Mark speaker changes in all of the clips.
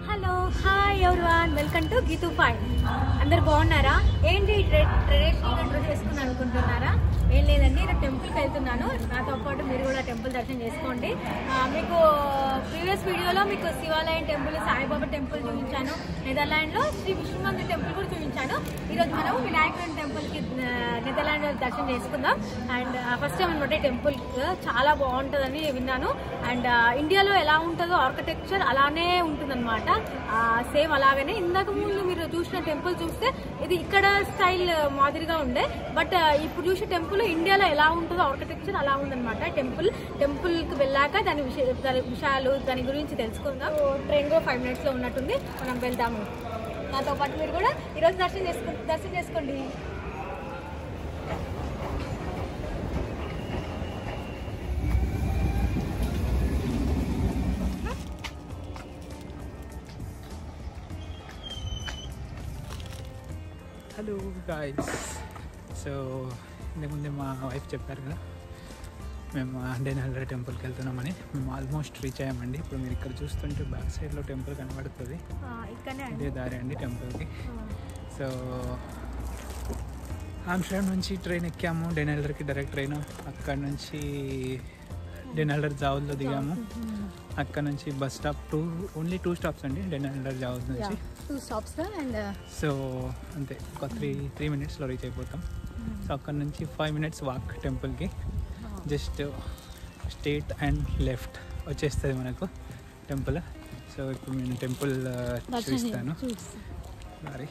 Speaker 1: Hello hi everyone welcome to Geethu five అందరు బాగున్నారా ఏంటి ట్రెడిషనల్ డ్రెస్ వేసుకుని అనుకుంటున్నారా ఏం లేదండి నేను టెంపుల్కి వెళ్తున్నాను నాతో పాటు మీరు కూడా టెంపుల్ దర్శనం చేసుకోండి ఆ, మీకు ప్రీవియస్ వీడియోలో మీకు శివాలయం టెంపుల్ సాయిబాబా టెంపుల్ చూపించాను నెదర్లాండ్లో శ్రీ విష్ణుమంది టెంపుల్ కూడా చూపించాను ఈరోజు మనం వినాయకుడి టెంపుల్కి నెదర్లాండ్ దర్శనం చేసుకుందాం అండ్ ఫస్ట్ టైం అనమాట టెంపుల్ చాలా బాగుంటుందని విన్నాను అండ్ ఇండియాలో ఎలా ఉంటుందో ఆర్కిటెక్చర్ అలానే ఉంటుందన్నమాట సేమ్ అలాగనే ఇందాక ముందు మీరు చూసిన టెంపుల్ చూస్తే ఇది ఇక్కడ స్టైల్ మాదిరిగా ఉండే బట్ ఇప్పుడు చూసే టెంపుల్ ఇండియాలో ఎలా ఉంటుందో ఆర్కిటెక్చర్ అలా ఉందన్నమాట టెంపుల్ టెంపుల్ కి వెళ్ళాక దాని విషయ దాని విషయాలు దాని గురించి తెలుసుకుందాం ట్రైన్ కూడా ఫైవ్ మినిట్స్ లో ఉన్నట్టుంది మనం వెళ్దాము నాతో పాటు మీరు కూడా ఈరోజు దర్శనం చేసుకో దర్శనం చేసుకోండి
Speaker 2: హలో గాయస్ సో ఇంతకుముందే మా వైఫ్ చెప్పారు కదా మేము అండేనల్లా టెంపుల్కి వెళ్తున్నామని మేము ఆల్మోస్ట్ రీచ్ అయ్యామండి ఇప్పుడు మీరు ఇక్కడ చూస్తుంటే బ్యాక్ సైడ్లో టెంపుల్ కనబడుతుంది
Speaker 1: ఆ, ఇక్కడనే
Speaker 2: ఇదే
Speaker 1: అండి
Speaker 2: దారి అండి టెంపుల్కి
Speaker 1: ఆ.
Speaker 2: సో ఆమ్స్టర్డామ్ నుంచి ట్రైన్ ఎక్కాము డెనెల్లర్కి డైరెక్ట్ ట్రైన్ అక్కడ నుంచి డెనెల్లర్ జావుల్లో దిగాము అక్కడ నుంచి bus stop two only two stops అండి డెనెల్లర్ జావుల్ నుంచి
Speaker 1: టూ స్టాప్స్ అండ్
Speaker 2: సో అంతే ఒక త్రీ త్రీ మినిట్స్లో రీచ్ అయిపోతాం సో అక్కడ నుంచి ఫైవ్ మినిట్స్ వాక్ టెంపుల్కి జస్ట్ స్ట్రేట్ అండ్ లెఫ్ట్ వచ్చేస్తుంది మనకు టెంపుల్ సో ఇప్పుడు నేను టెంపుల్ చూపిస్తాను మరి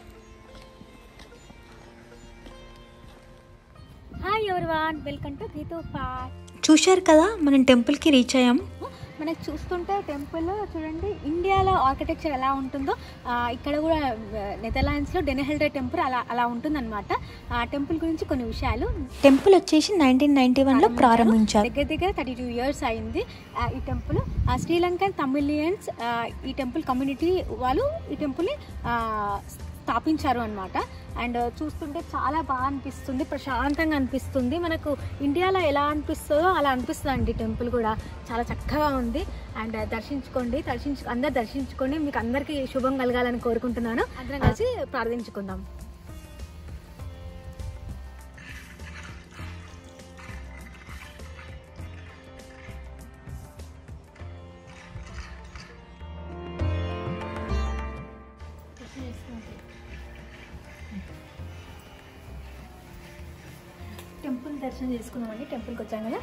Speaker 1: hi everyone welcome to Geethu park
Speaker 3: చూశారు కదా మనం టెంపుల్కి రీచ్ అయ్యాం
Speaker 1: మనకి చూస్తుంటే టెంపుల్ చూడండి ఇండియాలో ఆర్కిటెక్చర్ ఎలా ఉంటుందో ఆ, ఇక్కడ కూడా నెదర్లాండ్స్లో డెనహెల్డే టెంపుల్ అలా అలా ఉంటుందన్నమాట ఆ టెంపుల్ గురించి కొన్ని విషయాలు
Speaker 3: టెంపుల్ వచ్చేసి నైన్టీన్ నైన్టీ వన్లో ప్రారంభించారు
Speaker 1: దగ్గర దగ్గర థర్టీ టూ ఇయర్స్ అయింది ఆ, ఈ టెంపుల్ ఆ, శ్రీలంకన్ తమిళియన్స్ ఆ, ఈ టెంపుల్ కమ్యూనిటీ వాళ్ళు ఈ టెంపుల్ని ఆ, స్థాపించారు అనమాట అండ్ చూస్తుంటే చాలా బాగా అనిపిస్తుంది ప్రశాంతంగా అనిపిస్తుంది మనకు ఇండియాలో ఎలా అనిపిస్తుందో అలా అనిపిస్తుంది అండి టెంపుల్ కూడా చాలా చక్కగా ఉంది అండ్ దర్శించుకోండి దర్శించు అందరు దర్శించుకోండి మీకు అందరికీ శుభం కలగాలని కోరుకుంటున్నాను అందరం కలిసి ప్రార్థించుకుందాం టెంపుల్ దర్శనం చేసుకున్నామండి టెంపుల్కి వచ్చాం కదా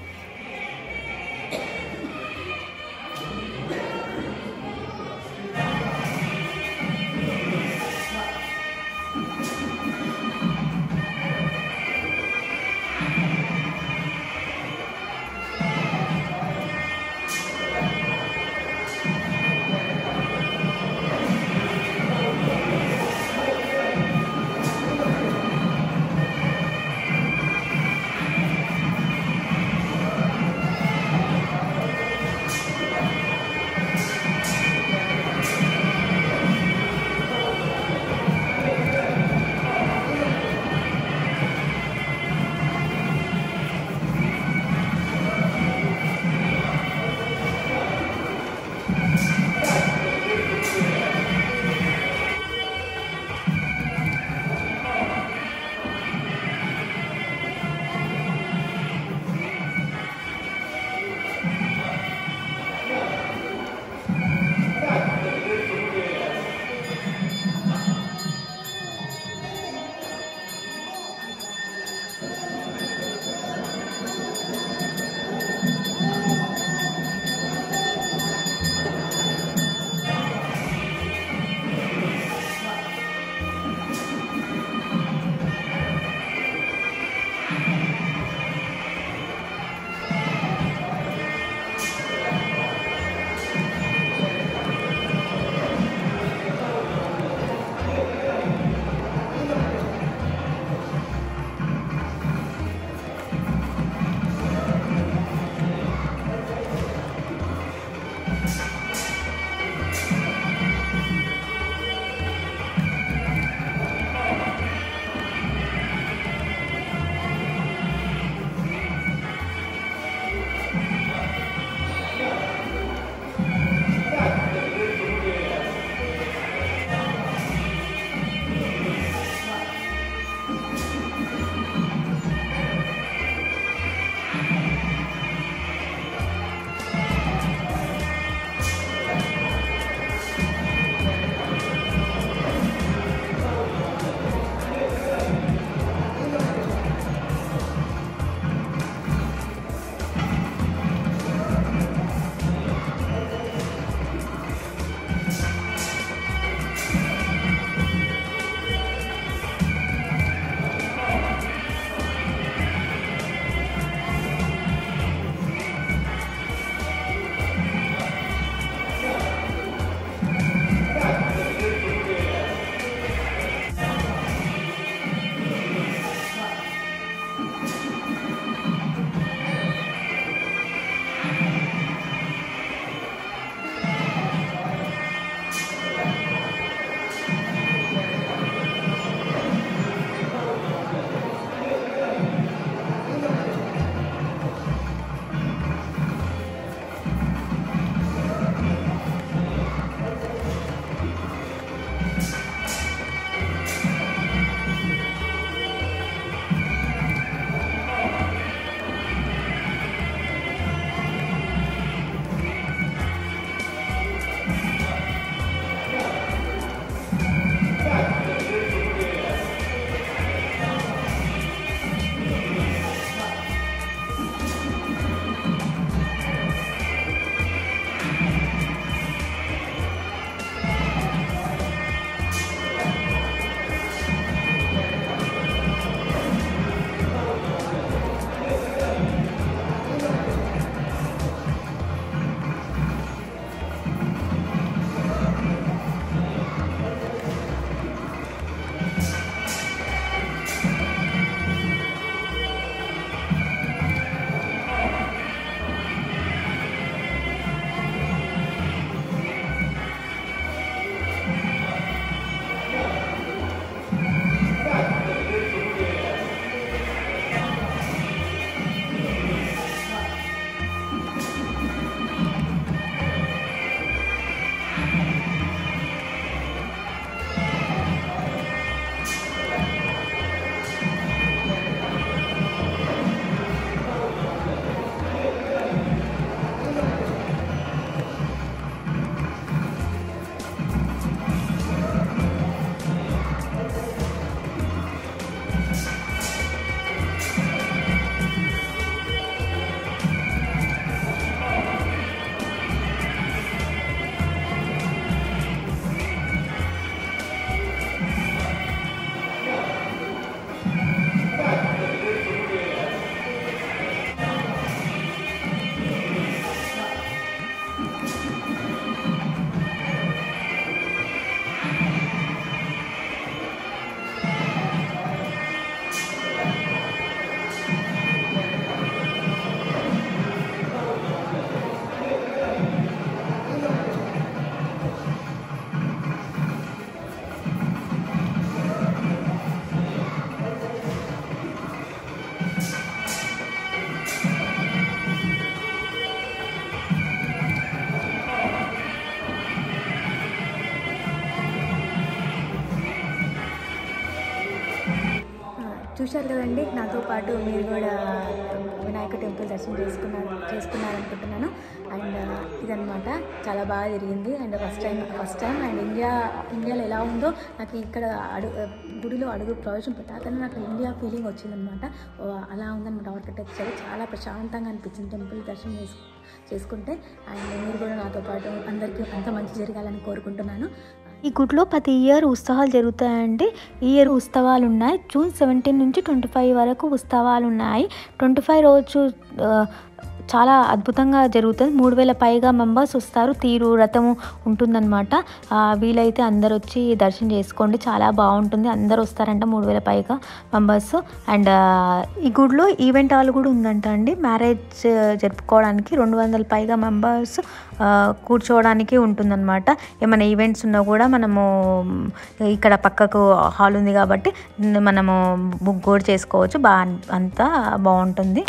Speaker 1: చూశారు కదండి నాతో పాటు మీరు కూడా వినాయక టెంపుల్ దర్శనం చేసుకున్నారు చేసుకున్నారనుకుంటున్నాను అండ్ ఇదనమాట చాలా బాగా జరిగింది and first time first time and India ఇండియాలో ఎలా ఉందో నాకు ఇక్కడ అడుగు గుడిలో అడుగు ప్రవేశం పెట్టాకనే నాకు ఇండియా ఫీలింగ్ వచ్చిందనమాట ఓ, అలా ఉందన్నమాట ఆర్కిటెక్చర్ చాలా ప్రశాంతంగా అనిపించింది టెంపుల్ దర్శనం చేసు చేసుకుంటే అండ్ మీరు కూడా నాతో పాటు అందరికీ అంత మంచి జరగాలని కోరుకుంటున్నాను
Speaker 3: ఈ గుడిలో ప్రతి ఇయర్ ఉత్సవాలు జరుగుతాయండి ఈ ఇయర్ ఉత్సవాలు ఉన్నాయి జూన్ సెవెంటీన్ నుంచి ట్వంటీ ఫైవ్ వరకు ఉత్సవాలు ఉన్నాయి ట్వంటీ ఫైవ్ రోజు ఆ, చాలా అద్భుతంగా జరుగుతుంది మూడు వేల పైగా మెంబర్స్ వస్తారు తీరు రథము ఉంటుందన్నమాట ఆ, వీలైతే అందరు వచ్చి దర్శనం చేసుకోండి చాలా బాగుంటుంది అందరు వస్తారంట మూడు వేల పైగా మెంబర్స్ అండ్ ఆ, ఈ గుడిలో ఈవెంట్ హాల్ కూడా ఉందంట అండి మ్యారేజ్ జరుపుకోవడానికి రెండు వందల పైగా మెంబర్స్ కూర్చోవడానికి ఉంటుందన్నమాట ఏమైనా ఈవెంట్స్ ఉన్నా కూడా మనము ఇక్కడ పక్కకు హాల్ ఉంది కాబట్టి మనము బుక్ కూడా చేసుకోవచ్చు బాగా అంతా బాగుంటుంది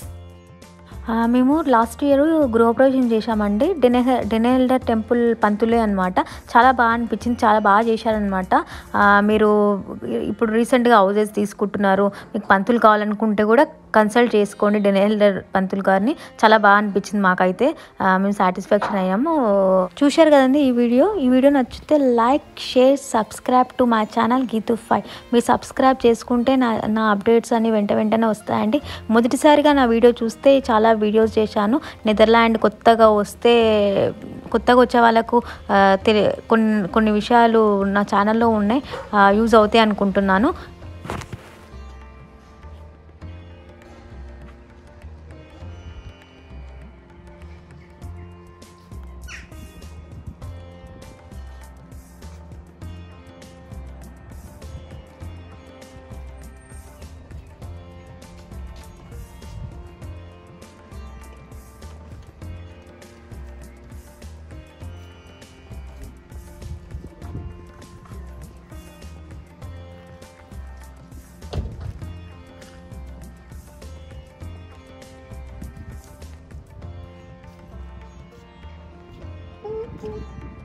Speaker 3: ఆ, మేము లాస్ట్ ఇయర్ గృహప్రవేశం చేశామండి డెనే డెనేల్డర్ టెంపుల్ పంతులే అనమాట చాలా బాగా అనిపించింది చాలా బాగా చేశారనమాట ఆ, మీరు ఇప్పుడు రీసెంట్గా హౌజెస్ తీసుకుంటున్నారు మీకు పంతులు కావాలనుకుంటే కూడా కన్సల్ట్ చేసుకోండి డెనేల్డర్ పంతులు గారిని చాలా బాగా అనిపించింది మాకైతే ఆ, మేము సాటిస్ఫాక్షన్ అయ్యాము చూశారు కదండి ఈ వీడియో ఈ వీడియో నచ్చితే like share subscribe to my channel Geethu five మీరు సబ్స్క్రైబ్ చేసుకుంటే నా నా అప్డేట్స్ అన్ని వెంట వెంటనే వస్తాయండి మొదటిసారిగా నా వీడియో చూస్తే చాలా వీడియోస్ చేశాను నెదర్లాండ్ కొత్తగా వస్తే కొత్తగా వచ్చే వాళ్ళకు ఆ, తెలి కొన్ని కొన్ని విషయాలు నా ఛానల్లో ఉన్నాయి యూజ్ అవుతాయి అనుకుంటున్నాను
Speaker 1: Thank you.